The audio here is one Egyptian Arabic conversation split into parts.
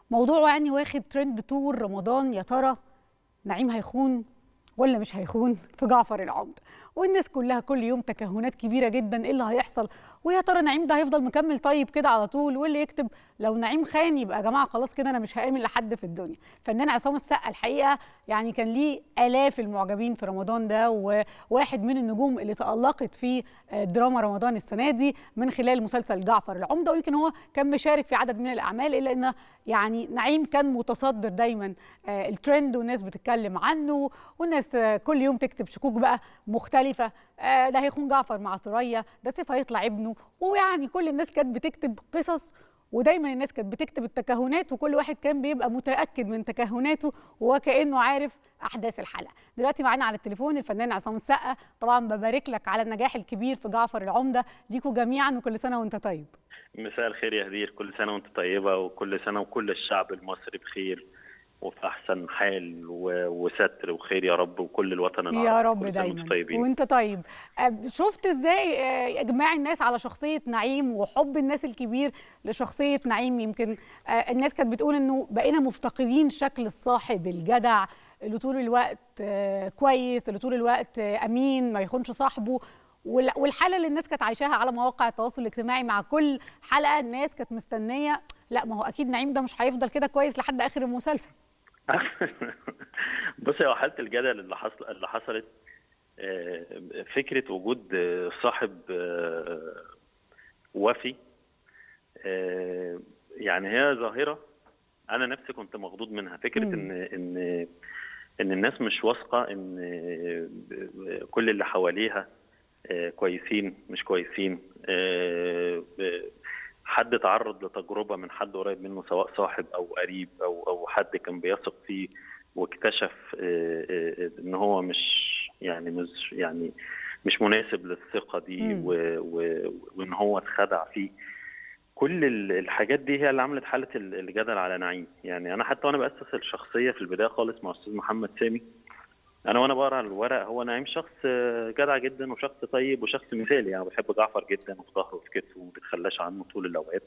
موضوع يعني واخد ترند طول رمضان يا ترى نعيم هيخون ولا مش هيخون في جعفر العمدة والناس كلها كل يوم تكهنات كبيرة جدا ايه اللي هيحصل ويا ترى نعيم ده هيفضل مكمل طيب كده على طول واللي يكتب لو نعيم خان يبقى يا جماعة خلاص كده انا مش هآمن لحد في الدنيا فنان عصام السقا الحقيقة يعني كان ليه آلاف المعجبين في رمضان ده وواحد من النجوم اللي تألقت في دراما رمضان السنة دي من خلال مسلسل جعفر العمدة ويمكن هو كان مشارك في عدد من الأعمال إلا أن يعني نعيم كان متصدر دايما الترند والناس بتتكلم عنه والناس كل يوم تكتب شكوك بقى مختلفة ده هيخون جعفر مع ثريا ده سيف هيطلع ابنه ويعني كل الناس كانت بتكتب قصص ودايما الناس كانت بتكتب التكهنات وكل واحد كان بيبقى متاكد من تكهناته وكانه عارف احداث الحلقه دلوقتي معانا على التليفون الفنان عصام السقا طبعا ببارك لك على النجاح الكبير في جعفر العمده ليكوا جميعا وكل سنه وانت طيب مساء الخير يا هدير كل سنه وانت طيبه وكل سنه وكل الشعب المصري بخير وفي احسن حال وستر وخير يا رب وكل الوطن العربي يا رب دايما وانت طيب شفت ازاي اجماع الناس على شخصيه نعيم وحب الناس الكبير لشخصيه نعيم يمكن الناس كانت بتقول انه بقينا مفتقدين شكل الصاحب الجدع اللي طول الوقت كويس اللي طول الوقت امين ما يخونش صاحبه والحاله اللي الناس كانت عايشاها على مواقع التواصل الاجتماعي مع كل حلقه الناس كانت مستنيه لا ما هو اكيد نعيم ده مش هيفضل كده كويس لحد اخر المسلسل بصي هو حاله الجدل اللي حصل اللي حصلت فكره وجود صاحب وفي يعني هي ظاهره انا نفسي كنت مخضوض منها فكره ان ان ان الناس مش واثقه ان كل اللي حواليها كويسين مش كويسين حد تعرض لتجربه من حد قريب منه سواء صاحب او قريب او او حد كان بيثق فيه واكتشف ان هو مش يعني مش يعني مش مناسب للثقه دي و و وان هو اتخدع فيه كل الحاجات دي هي اللي عملت حاله الجدل على نعيم يعني انا حتى وانا باسس الشخصيه في البدايه خالص مع استاذ محمد سامي انا وانا بقرا الورق هو نعيم شخص جدع جدا وشخص طيب وشخص مثالي يعني بحب جعفر جدا وفي ظهره وفي كتفه وما بتخلاش عنه طول الاوقات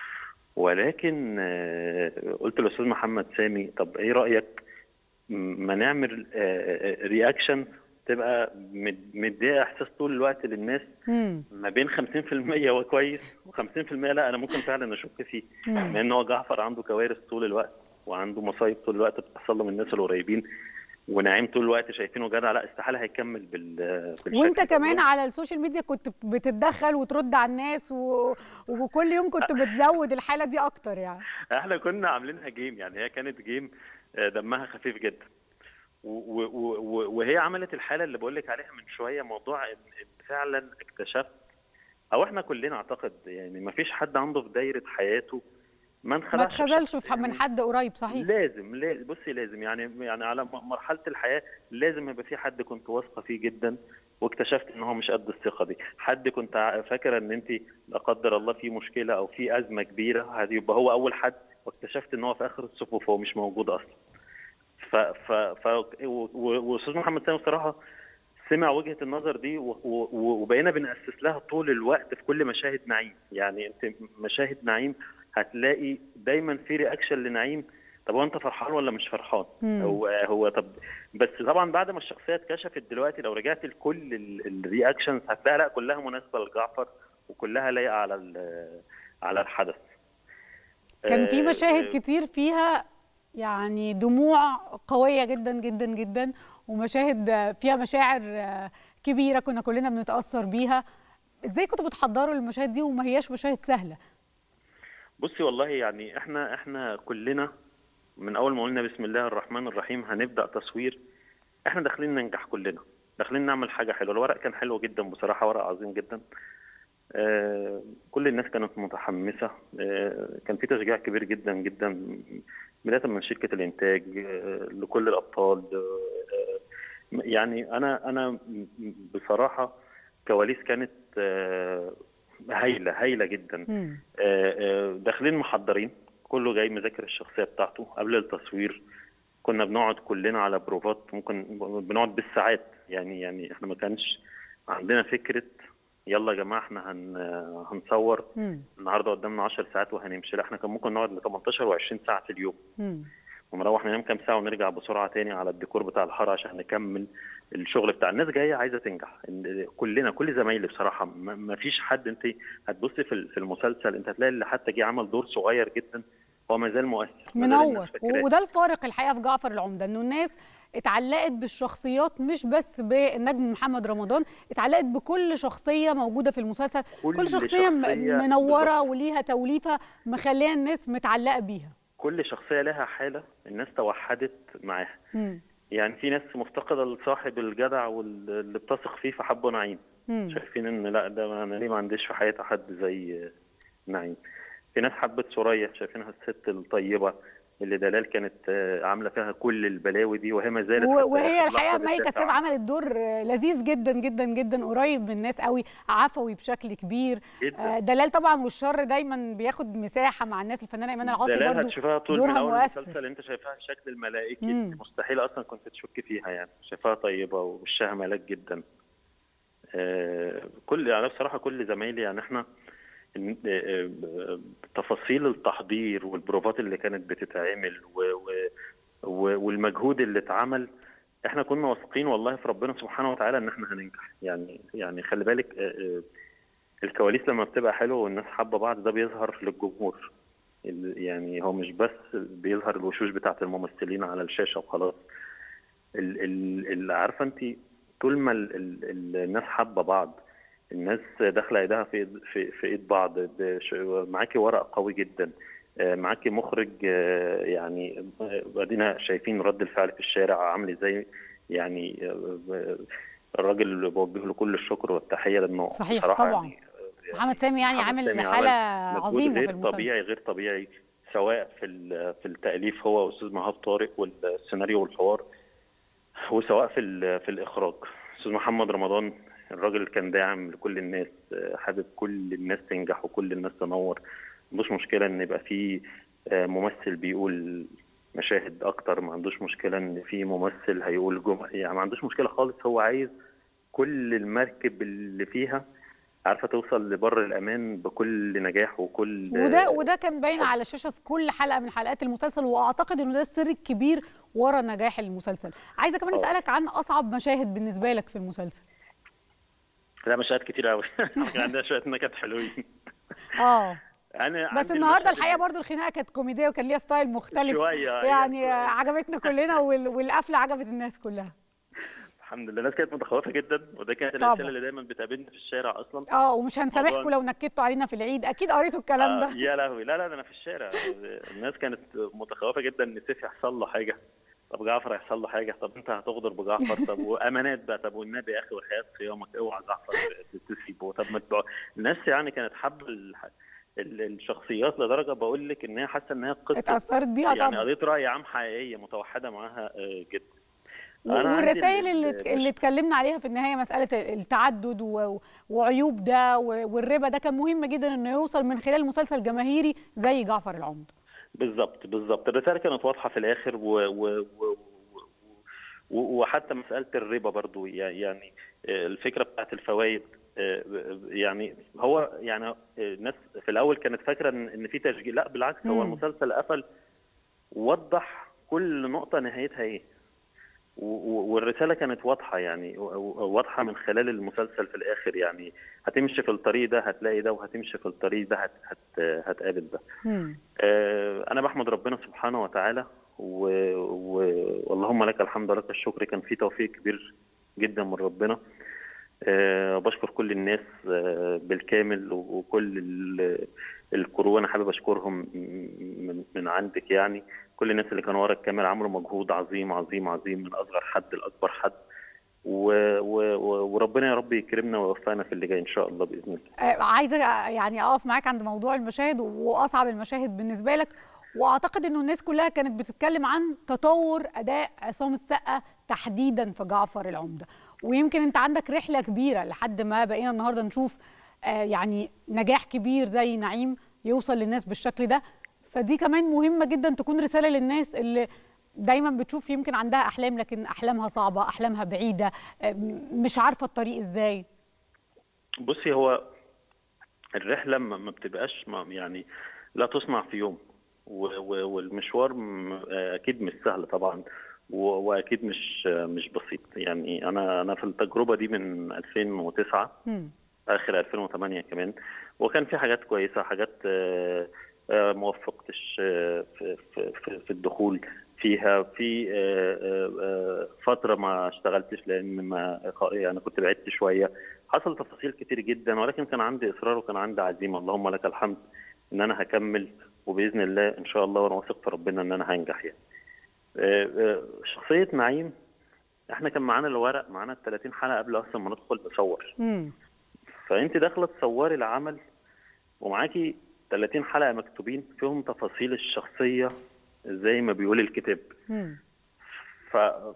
ولكن قلت للاستاذ محمد سامي طب ايه رايك ما نعمل رياكشن تبقى مديه احساس طول الوقت للناس ما بين 50% هو كويس و50% لا انا ممكن فعلا اشك فيه لان هو جعفر عنده كوارث طول الوقت وعنده مصايب طول الوقت بتحصل له من الناس القريبين ونعيم طول الوقت شايفينه جدع لا استحاله هيكمل بال بالشكل وانت كمان على السوشيال ميديا كنت بتتدخل وترد على الناس و... وكل يوم كنت بتزود الحاله دي اكتر يعني احنا كنا عاملينها جيم يعني هي كانت جيم دمها خفيف جدا و... و... وهي عملت الحاله اللي بقول لك عليها من شويه موضوع ان فعلا اكتشفت او احنا كلنا اعتقد يعني ما فيش حد عنده في دايره حياته ما اتخذلش ما اتخذلش من حد قريب صحيح لازم لازم بصي لازم يعني يعني على مرحله الحياه لازم يبقى في حد كنت واثقه فيه جدا واكتشفت ان هو مش قد الثقه دي حد كنت فاكره ان انت لا قدر الله في مشكله او في ازمه كبيره هذه يبقى هو اول حد واكتشفت ان هو في اخر الصفوف هو مش موجود اصلا ف ف ف واستاذ محمد سامي بصراحه سمع وجهه النظر دي وبقينا بنأسس لها طول الوقت في كل مشاهد نعيم يعني انت مشاهد نعيم هتلاقي دايما في رياكشن لنعيم طب هو انت فرحان ولا مش فرحان هو هو طب بس طبعا بعد ما الشخصيه اتكشفت دلوقتي لو رجعت لكل الرياكشنز هتلاقي لا كلها مناسبه لجعفر وكلها لايقه على على الحدث كان في مشاهد كتير فيها يعني دموع قويه جدا جدا جدا ومشاهد فيها مشاعر كبيره كنا كلنا بنتاثر بيها ازاي كنتوا بتحضروا المشاهد دي وما هياش مشاهد سهله بصي والله يعني احنا احنا كلنا من اول ما قلنا بسم الله الرحمن الرحيم هنبدا تصوير احنا داخلين ننجح كلنا داخلين نعمل حاجه حلوه الورق كان حلو جدا بصراحه ورق عظيم جدا آه كل الناس كانت متحمسه آه كان في تشجيع كبير جدا جدا بدايه من شركه الانتاج آه لكل الابطال آه يعني انا انا بصراحه كواليس كانت آه هايله هايله جدا داخلين محضرين كله جاي مذاكر الشخصيه بتاعته قبل التصوير كنا بنقعد كلنا على بروفات ممكن بنقعد بالساعات يعني يعني احنا ما كانش عندنا فكره يلا يا جماعه احنا هن هنصور مم. النهارده قدامنا 10 ساعات وهنمشي لا احنا كان ممكن نقعد ل 18 و20 ساعه في اليوم مم. ونروح ننام كام ساعه ونرجع بسرعه تاني على الديكور بتاع الحاره عشان نكمل الشغل بتاع الناس جايه عايزه تنجح إن- كلنا كل زمايلي بصراحه ما ما فيش حد انت هتبصي في ال- في المسلسل انت هتلاقي اللي حتى جه عمل دور صغير جدا هو ما زال مؤثر ما زال منور الناس فاكراه. وده الفارق الحقيقه في جعفر العمده انه الناس اتعلقت بالشخصيات مش بس بالنجم محمد رمضان اتعلقت بكل شخصيه موجوده في المسلسل كل, كل شخصيه, م- منوره بالظبط. وليها توليفه مخليه الناس متعلقه بيها كل شخصيه لها حاله الناس توحدت معاها مم. يعني في ناس مفتقده لصاحب الجدع واللي بتثق فيه فحبه نعيم مم. شايفين ان لا ده انا ليه ما عنديش في حياتي حد زي نعيم في ناس حبت سوريا شايفينها الست الطيبه اللي دلال كانت آه، عامله فيها كل البلاوي دي وهي ما زالت و- حتى وهي آخر الحقيقه لحظة مي بتدافع كساب عملت دور لذيذ جدا جدا جدا قريب من الناس قوي عفوي بشكل كبير جدا آه، دلال طبعا والشر دايما بياخد مساحه مع الناس الفنانه ايمان العاصي دلال برضو هتشوفها طول دورها من اول مؤثر. المسلسل انت شايفاها الشكل الملائكي مم. اللي مستحيل اصلا كنت تشك فيها يعني شايفاها طيبه ووشها ملاك جدا آه، كل يعني بصراحه كل زمايلي يعني احنا إن- آه، آه، تفاصيل التحضير والبروفات اللي كانت بتتعمل و- و- و- والمجهود اللي اتعمل احنا كنا واثقين والله في ربنا سبحانه وتعالى ان احنا هننجح يعني يعني خلي بالك آه، آه، الكواليس لما بتبقى حلوه والناس حابه بعض ده بيظهر للجمهور ال- يعني هو مش بس بيظهر الوشوش بتاعت الممثلين على الشاشه وخلاص ال- ال- اللي عارفه انت طول ما ال- ال- ال- الناس حابه بعض الناس داخله ايدها في إيد- في في ايد بعض ده ش- معاكي ورق قوي جدا آه، معاكي مخرج آه، يعني آه، ادينا شايفين رد الفعل في الشارع عامل ازاي يعني آه، الراجل اللي بوجه له كل الشكر والتحيه لانه صحيح بصراحة طبعاً. يعني آه، محمد سامي يعني محمد عامل سامي حاله مجهود عظيمه في غير المسلسل طبيعي غير طبيعي سواء في ال- في التاليف هو واستاذ مهاب طارق والسيناريو والحوار وسواء في ال- في الاخراج استاذ محمد رمضان الراجل كان داعم لكل الناس آه، حابب كل الناس تنجح وكل الناس تنور مش مشكله ان يبقى في آه، ممثل بيقول مشاهد اكتر ما عندوش مشكله ان في ممثل هيقول جمل يعني ما عندوش مشكله خالص هو عايز كل المركب اللي فيها عارفه توصل لبر الامان بكل نجاح وكل وده وده كان باين على الشاشه في كل حلقه من حلقات المسلسل واعتقد انه ده السر الكبير ورا نجاح المسلسل عايزه كمان آه. اسالك عن اصعب مشاهد بالنسبه لك في المسلسل لا مشاهد كتير قوي كان عندنا شويه نكت حلوين اه انا بس عندي النهارده المشهد الحقيقه برضو الخناقه كانت كوميديه وكان ليها ستايل مختلف شويه يعني شوية. عجبتنا كلنا وال- والقفله عجبت الناس كلها الحمد لله الناس كانت متخوفه جدا وده كانت طبعا. الرساله اللي دايما بتقابلني في الشارع اصلا اه ومش هنسامحكم موضوع- لو نكدتوا علينا في العيد اكيد قريتوا الكلام آه ده يا لهوي لا لا ده انا في الشارع الناس كانت متخوفه جدا ان سيف يحصل له حاجه طب جعفر هيحصل له حاجه طب انت هتغدر بجعفر طب وامانات بقى طب والنبي يا اخي وحياه صيامك اوعى جعفر تسيبه طب ما تبقى الناس يعني كانت حابه الح- ال- الشخصيات لدرجه بقول لك ان هي حاسه ان هي قصه اتاثرت بيها يعني طبعا قضيه راي عام حقيقيه متوحده معاها آه، جدا أنا عندي والرسائل ال- اللي ال- اللي اتكلمنا عليها في النهايه مساله التعدد و- وعيوب ده و- والربا ده كان مهم جدا انه يوصل من خلال مسلسل جماهيري زي جعفر العمده بالظبط بالظبط الرساله كانت واضحه في الاخر و... و... و... و... وحتى مساله الربا برضو يعني الفكره بتاعت الفوائد يعني هو يعني الناس في الاول كانت فاكره ان إن في تشجيع لا بالعكس هو مم. المسلسل قفل وضح كل نقطه نهايتها ايه و- و- والرساله كانت واضحه يعني و- و- واضحه من خلال المسلسل في الاخر يعني هتمشي في الطريق ده هتلاقي ده وهتمشي في الطريق ده هت... هت... هتقابل ده مم. آه، أنا بحمد ربنا سبحانه وتعالى و- و- واللهم لك الحمد ولك الشكر كان في توفيق كبير جدا من ربنا آه، بشكر كل الناس آه، بالكامل وكل ال- الكرو أنا حابب أشكرهم من, من عندك يعني كل الناس اللي كانوا ورا الكاميرا عملوا مجهود عظيم عظيم عظيم من أصغر حد لأكبر حد و... و... و- وربنا يا رب يكرمنا ويوفقنا في اللي جاي إن شاء الله بإذن الله آه، عايزه يعني اقف معاك عند موضوع المشاهد واصعب المشاهد بالنسبه لك واعتقد انه الناس كلها كانت بتتكلم عن تطور اداء عصام السقا تحديدا في جعفر العمده ويمكن انت عندك رحله كبيره لحد ما بقينا النهارده نشوف آه، يعني نجاح كبير زي نعيم يوصل للناس بالشكل ده فدي كمان مهمه جدا تكون رساله للناس اللي دايما بتشوف يمكن عندها احلام لكن احلامها صعبه احلامها بعيده آه، مش عارفه الطريق ازاي بصي هو الرحله ما ما بتبقاش ما يعني لا تصنع في يوم و- و- والمشوار م- اكيد مش سهل طبعا و- واكيد مش مش بسيط يعني انا انا في التجربه دي من 2009 مم. اخر 2008 كمان وكان في حاجات كويسه حاجات آه، آه، ما وفقتش آه، في في في- في الدخول فيها في آه، آه، آه، فتره ما اشتغلتش لان ما يعني كنت بعدت شويه حصل تفاصيل كتير جدا ولكن كان عندي اصرار وكان عندي عزيمه اللهم لك الحمد ان انا هكمل وباذن الله ان شاء الله وانا واثق في ربنا ان انا هنجح يعني. آه، آه، شخصيه نعيم احنا كان معانا الورق معانا ال 30 حلقه قبل اصلا ما ندخل نصور مم. فانت داخله تصوري العمل ومعاكي 30 حلقه مكتوبين فيهم تفاصيل الشخصيه زي ما بيقول الكتاب مم. ف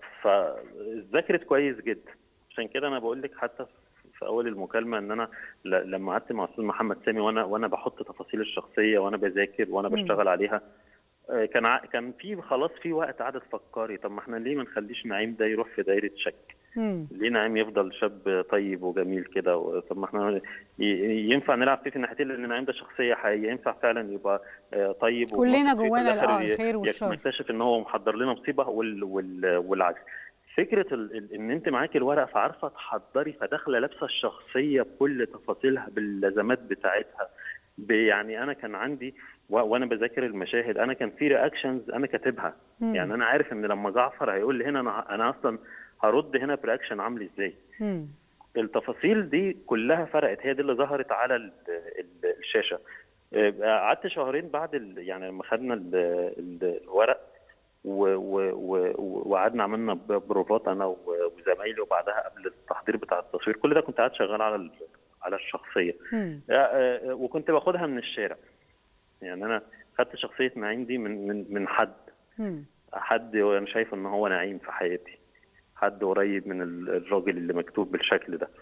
فذاكرت كويس جدا عشان كده انا بقول لك حتى في اول المكالمه ان انا ل- لما قعدت مع استاذ محمد سامي وانا وانا بحط تفاصيل الشخصيه وانا بذاكر وانا مم. بشتغل عليها آه، كان ع- كان في خلاص في وقت قعدت تفكري طب ما احنا ليه ما نخليش نعيم ده يروح في دايره شك مم. ليه نعيم يفضل شاب طيب وجميل كده و- طب ما احنا ي- ينفع نلعب فيه في الناحيتين لان نعيم ده شخصيه حقيقيه ينفع فعلا يبقى آه، طيب كلنا ومواثق فيه. في جوانا الآخر ال- آه، ي- الخير ي- والشر. نكتشف ان هو محضر لنا مصيبه وال وال والعكس فكره ال- ال- ان انت معاكي الورق فعارفه تحضري فداخله لابسه الشخصيه بكل تفاصيلها باللازمات بتاعتها ب- يعني انا كان عندي و- وانا بذاكر المشاهد انا كان في رياكشنز انا كاتبها مم. يعني انا عارف ان لما جعفر هيقول لي هنا انا انا اصلا هرد هنا برياكشن عامل ازاي مم. التفاصيل دي كلها فرقت هي دي اللي ظهرت على ال- ال- الشاشه آه، قعدت شهرين بعد ال- يعني لما خدنا ال- ال- الورق و- و- و- وقعدنا عملنا ب- بروفات انا و- وزمايلي وبعدها قبل التحضير بتاع التصوير كل ده كنت قاعد شغال على ال- على الشخصيه مم. آه، آه، وكنت باخدها من الشارع يعني انا خدت شخصيه نعيم دي من من من حد مم. حد انا شايف ان هو نعيم في حياتي حد قريب من ال- الراجل اللي مكتوب بالشكل ده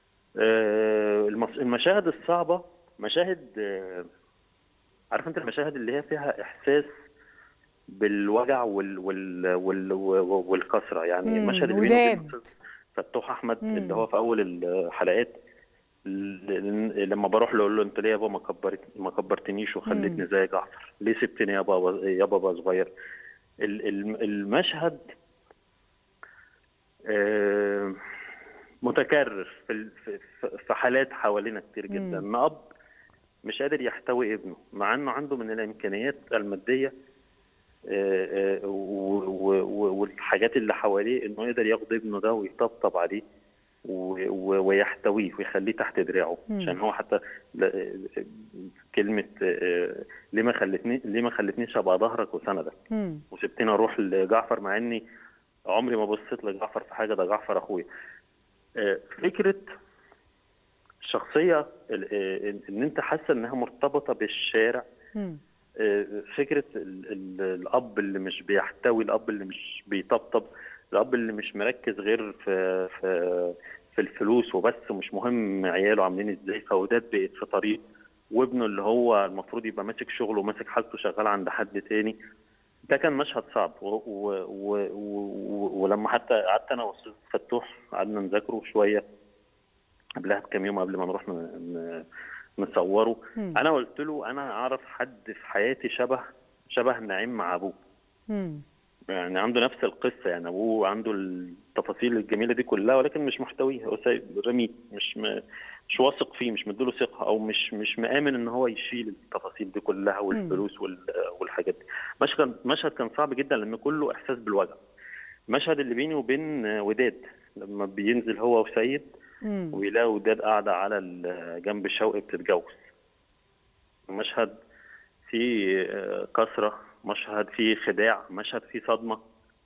آه، المس- المشاهد الصعبه مشاهد آه، عارف انت المشاهد اللي هي فيها احساس بالوجع وال وال وال والكسره يعني مم، المشهد اللي بينه وبين وداد. أستاذ فتوح احمد مم. اللي هو في اول الحلقات ل- لما بروح له اقول له انت ليه يابا ما كبرت ما كبرتنيش وخليتني زي جعفر ليه سبتني يابا يا بابا صغير ال- ال- المشهد آه، متكرر في ال- في- في- في حالات حوالينا كتير جدا ان اب مش قادر يحتوي ابنه مع انه عنده من الامكانيات الماديه آه، آه، و- و- و- والحاجات اللي حواليه انه يقدر ياخد ابنه ده ويطبطب عليه و- و- ويحتويه ويخليه تحت دراعه مم. عشان هو حتى ل- كلمه آه، ليه ما خلتني ليه ما خلتنيش ابقى ظهرك وسندك مم. وسبتني اروح لجعفر مع اني عمري ما بصيت لجعفر في حاجه ده جعفر اخويا آه، فكره الشخصيه ال- آه، ان انت حاسه انها مرتبطه بالشارع مم. آه، فكره ال- ال- الاب اللي مش بيحتوي الاب اللي مش بيطبطب الاب اللي مش مركز غير في في في الفلوس وبس ومش مهم عياله عاملين ازاي فوداد بقت في طريق وابنه اللي هو المفروض يبقى ماسك شغله وماسك حاجته شغال عند حد تاني ده كان مشهد صعب و و و و ولما حتى قعدت انا واستاذ فتوح قعدنا نذاكره شويه قبلها بكام يوم قبل ما نروح ن- ن- نصوره مم. انا قلت له انا اعرف حد في حياتي شبه شبه نعيم مع ابوه مم. يعني عنده نفس القصه يعني ابوه عنده التفاصيل الجميله دي كلها ولكن مش محتويه هو سايب رميه مش م... مش واثق فيه مش مديله ثقه او مش مش مآمن ان هو يشيل التفاصيل دي كلها والفلوس وال... والحاجات دي مشهد مشهد كان صعب جدا لان كله احساس بالوجع المشهد اللي بيني وبين وداد لما بينزل هو وسيد مم. ويلاقي وداد قاعده على ال- جنب شوقي بتتجوز مشهد فيه آه، كسرة مشهد فيه خداع مشهد فيه صدمة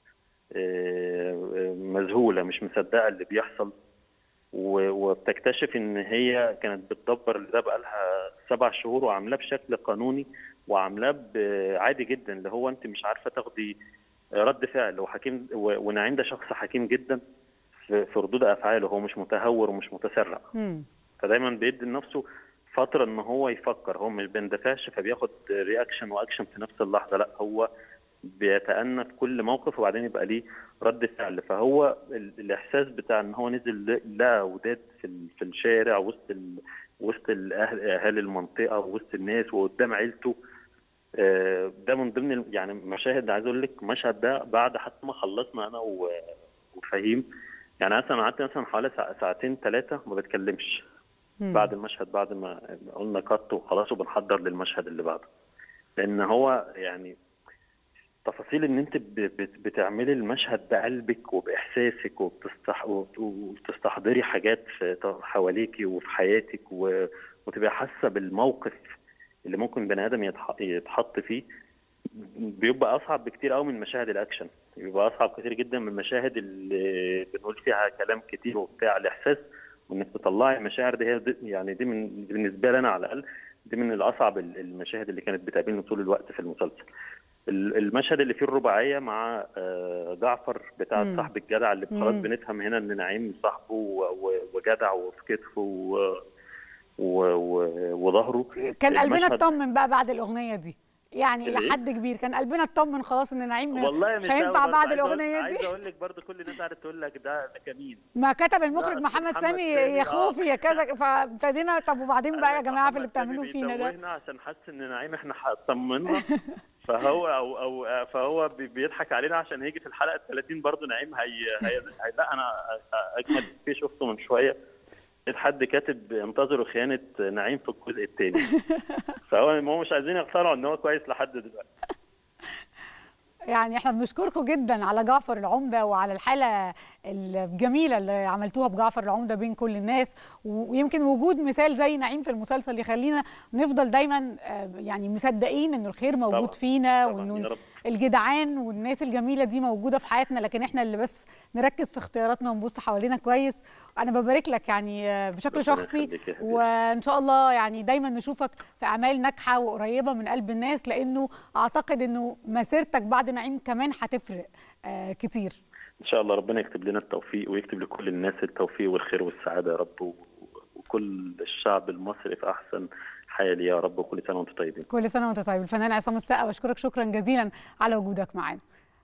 آه، آه، مذهولة مش مصدقة اللي بيحصل و- وبتكتشف ان هي كانت بتدبر ده بقالها سبع شهور وعاملاه بشكل قانوني وعاملاه ب- عادي جدا اللي هو انت مش عارفه تاخدي رد فعل وحكيم و- ونعيم ده شخص حكيم جدا في في ردود افعاله هو مش متهور ومش متسرع مم. فدايما بيدي لنفسه فتره ان هو يفكر هو مش بيندفعش فبياخد رياكشن واكشن في نفس اللحظه لا هو بيتأنى في كل موقف وبعدين يبقى ليه رد فعل فهو ال- الاحساس بتاع ان هو نزل لقى وداد في ال- في الشارع وسط ال... وسط الأهل- اهالي المنطقه ووسط الناس وقدام عيلته آه، ده من ضمن ال- يعني مشاهد عايز اقول لك المشهد ده بعد حتى ما خلصنا انا و- وفهيم يعني مثلا قعدت مثلا حوالي ساع- ساعتين ثلاثه ما بتكلمش مم. بعد المشهد بعد ما قلنا كات وخلاص وبنحضر للمشهد اللي بعده لان هو يعني تفاصيل ان انت ب- بت- بتعملي المشهد بقلبك وباحساسك وبتستح... وبت- وبتستحضري حاجات في حواليكي وفي حياتك و... وتبقى حاسه بالموقف اللي ممكن بني ادم يتح... يتحط فيه بيبقى اصعب بكتير قوي من مشاهد الاكشن بيبقى اصعب كتير جدا من المشاهد اللي بنقول فيها كلام كتير وبتاع الاحساس وانك تطلعي المشاعر دي هي دي يعني دي من بالنسبه لي انا على الاقل دي من الاصعب ال- المشاهد اللي كانت بتقابلني طول الوقت في المسلسل ال- المشهد اللي فيه الرباعيه مع آه، جعفر بتاع مم. صاحب الجدع اللي خلاص مم. بنفهم هنا ان نعيم صاحبه و- و- وجدع وفي كتفه و- و- و- وظهره كان قلبنا المشهد- اطمن بقى بعد الاغنيه دي يعني الإيه؟ لحد كبير كان قلبنا اطمن خلاص ان نعيم والله مش قوي هينفع برضه. بعد عايز أقول- الاغنيه عايز دي اقول لك برضه كل الناس قاعده تقول لك ده ده كمين ما كتب المخرج لا، محمد محمد سامي سامي، يا آه. خوفي يا كذا فابتدينا طب وبعدين بقى يا جماعه في اللي محمد سامي بتعملوه فينا ده بيتوهنا عشان حاسس ان نعيم احنا طمنا فهو او او فهو بي- بيضحك علينا عشان هيجي في الحلقه ال 30 برضه نعيم هي, هي, هي لا انا اجمل في شفته من شويه لقيت حد كاتب انتظروا خيانه نعيم في الجزء الثاني فهو هم مش عايزين يقتنعوا ان هو كويس لحد دلوقتي يعني احنا بنشكركم جدا على جعفر العمده وعلى الحاله الجميله اللي عملتوها بجعفر العمده بين كل الناس ويمكن وجود مثال زي نعيم في المسلسل يخلينا نفضل دايما آه، يعني مصدقين انه الخير موجود طبعاً. فينا طبعا يا وانه رب الجدعان والناس الجميله دي موجوده في حياتنا لكن احنا اللي بس نركز في اختياراتنا ونبص حوالينا كويس انا ببارك لك يعني آه، بشكل ربنا شخصي يخليك يا حبيبي. وان شاء الله يعني دايما نشوفك في اعمال ناجحه وقريبه من قلب الناس لانه اعتقد انه مسيرتك بعد نعيم كمان هتفرق آه، كتير ان شاء الله ربنا يكتب لنا التوفيق ويكتب لكل الناس التوفيق والخير والسعاده يا رب و- وكل الشعب المصري في احسن حال يا رب وكل سنه وانتم طيبين كل سنه وانت طيب الفنان عصام السقا بشكرك شكرا جزيلا على وجودك معانا